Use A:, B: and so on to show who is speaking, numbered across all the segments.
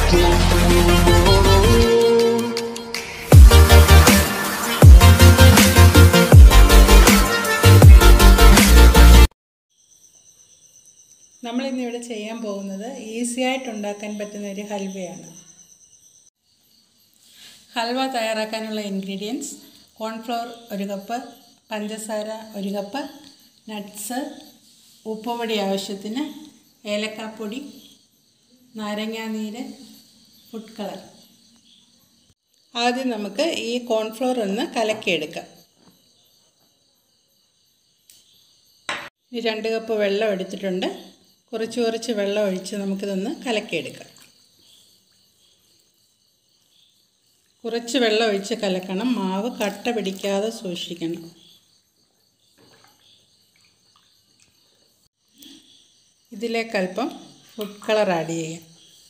A: നമ്മളിന്നിവിടെ ചെയ്യാൻ പോകുന്നത് ഈസി ആയിട്ട് ഉണ്ടാക്കാൻ പറ്റുന്ന ഒരു ഹൽവയാണ് ഹൽവ തയ്യാറാക്കാനുള്ള ഇൻഗ്രീഡിയൻസ് കോൺഫ്ലവർ ഒരു കപ്പ് പഞ്ചസാര ഒരു കപ്പ് നട്ട്സ് ഉപ്പുപൊടി ആവശ്യത്തിന് ഏലക്കാപ്പൊടി നാരങ്ങാനീര് ഫുഡ് കളർ ആദ്യം നമുക്ക് ഈ കോൺഫ്ലവർ ഒന്ന് കലക്കിയെടുക്കാം ഈ രണ്ട് കപ്പ് വെള്ളം എടുത്തിട്ടുണ്ട് കുറച്ച് കുറച്ച് വെള്ളം ഒഴിച്ച് നമുക്കിതൊന്ന് കലക്കിയെടുക്കാം കുറച്ച് വെള്ളം ഒഴിച്ച് കലക്കണം മാവ് കട്ട പിടിക്കാതെ സൂക്ഷിക്കണം ഇതിലേക്ക് അല്പം ഫുഡ് കളർ ആഡ് ചെയ്യാം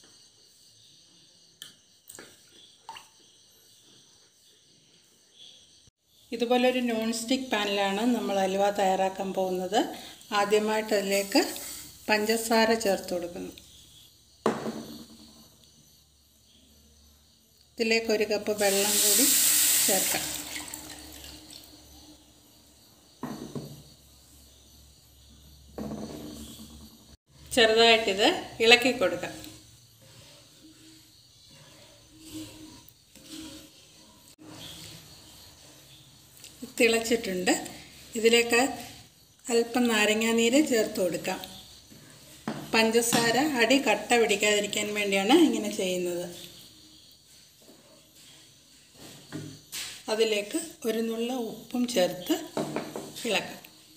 A: ഇതുപോലൊരു നോൺ സ്റ്റിക്ക് പാനിലാണ് നമ്മൾ അലുവ തയ്യാറാക്കാൻ പോകുന്നത് ആദ്യമായിട്ട് അതിലേക്ക് പഞ്ചസാര ചേർത്ത് കൊടുക്കുന്നു ഇതിലേക്ക് ഒരു കപ്പ് വെള്ളം കൂടി ചേർക്കാം ചെറുതായിട്ടിത് ഇളക്കി കൊടുക്കാം തിളച്ചിട്ടുണ്ട് ഇതിലേക്ക് അല്പം നാരങ്ങാനീര് ചേർത്ത് കൊടുക്കാം പഞ്ചസാര അടി കട്ട പിടിക്കാതിരിക്കാൻ വേണ്ടിയാണ് ഇങ്ങനെ ചെയ്യുന്നത് അതിലേക്ക് ഒരു നുള്ള ഉപ്പും ചേർത്ത് ഇളക്കാം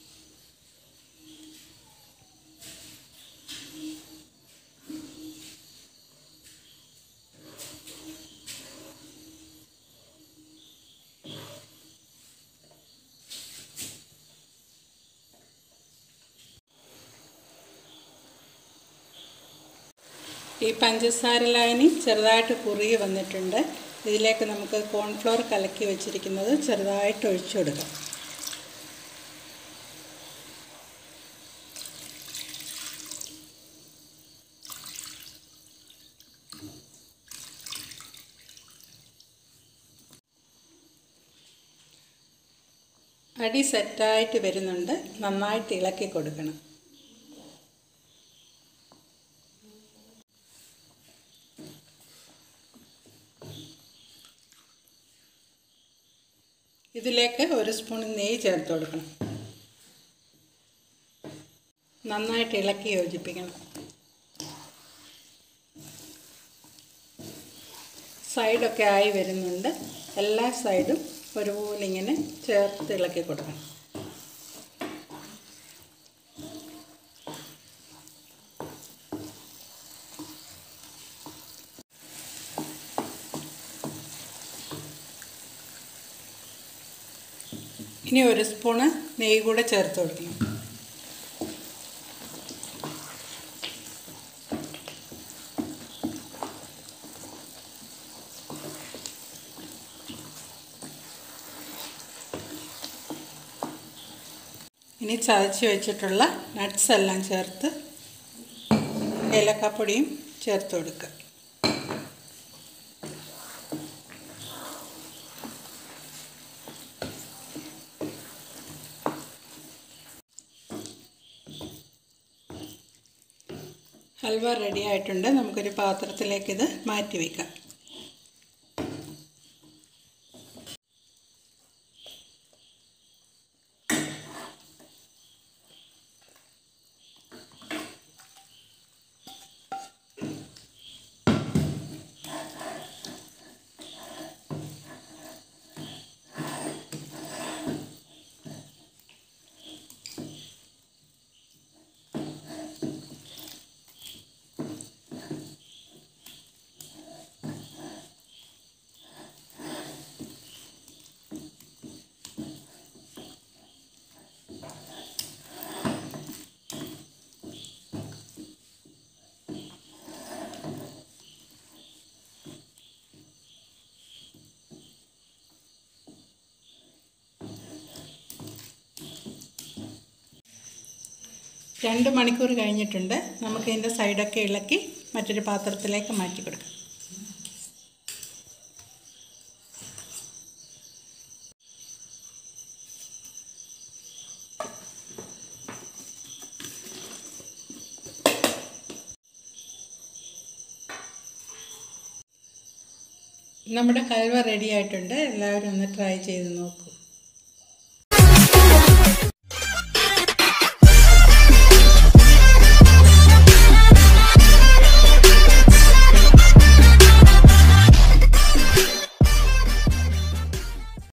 A: ഈ പഞ്ചസാര ലൈനി ചെറുതായിട്ട് കുറുകി വന്നിട്ടുണ്ട് ഇതിലേക്ക് നമുക്ക് കോൺഫ്ലോർ കലക്കി വെച്ചിരിക്കുന്നത് ചെറുതായിട്ട് ഒഴിച്ചു കൊടുക്കാം അടി സെറ്റായിട്ട് വരുന്നുണ്ട് നന്നായിട്ട് ഇളക്കി കൊടുക്കണം ഇതിലേക്ക് ഒരു സ്പൂൺ നെയ്യ് ചേർത്ത് കൊടുക്കണം നന്നായിട്ട് ഇളക്കി യോജിപ്പിക്കണം സൈഡൊക്കെ ആയി വരുന്നുണ്ട് എല്ലാ സൈഡും ഒരുപോലെ ഇങ്ങനെ ചേർത്ത് ഇളക്കി കൊടുക്കണം ഇനി ഒരു സ്പൂണ് നെയ്യ് കൂടെ ചേർത്ത് കൊടുക്കണം ഇനി ചതച്ച് വെച്ചിട്ടുള്ള നട്ട്സ് എല്ലാം ചേർത്ത് ഏലക്കാപ്പൊടിയും ചേർത്ത് കൊടുക്കുക ഹൽവ റെഡി ആയിട്ടുണ്ട് നമുക്കൊരു പാത്രത്തിലേക്ക് ഇത് മാറ്റി വയ്ക്കാം രണ്ട് മണിക്കൂർ കഴിഞ്ഞിട്ടുണ്ട് നമുക്ക് ഇതിൻ്റെ സൈഡൊക്കെ ഇളക്കി മറ്റൊരു പാത്രത്തിലേക്ക് മാറ്റി കൊടുക്കാം നമ്മുടെ ഹൽവ റെഡി ആയിട്ടുണ്ട് എല്ലാവരും ഒന്ന് ട്രൈ ചെയ്ത് നോക്കൂ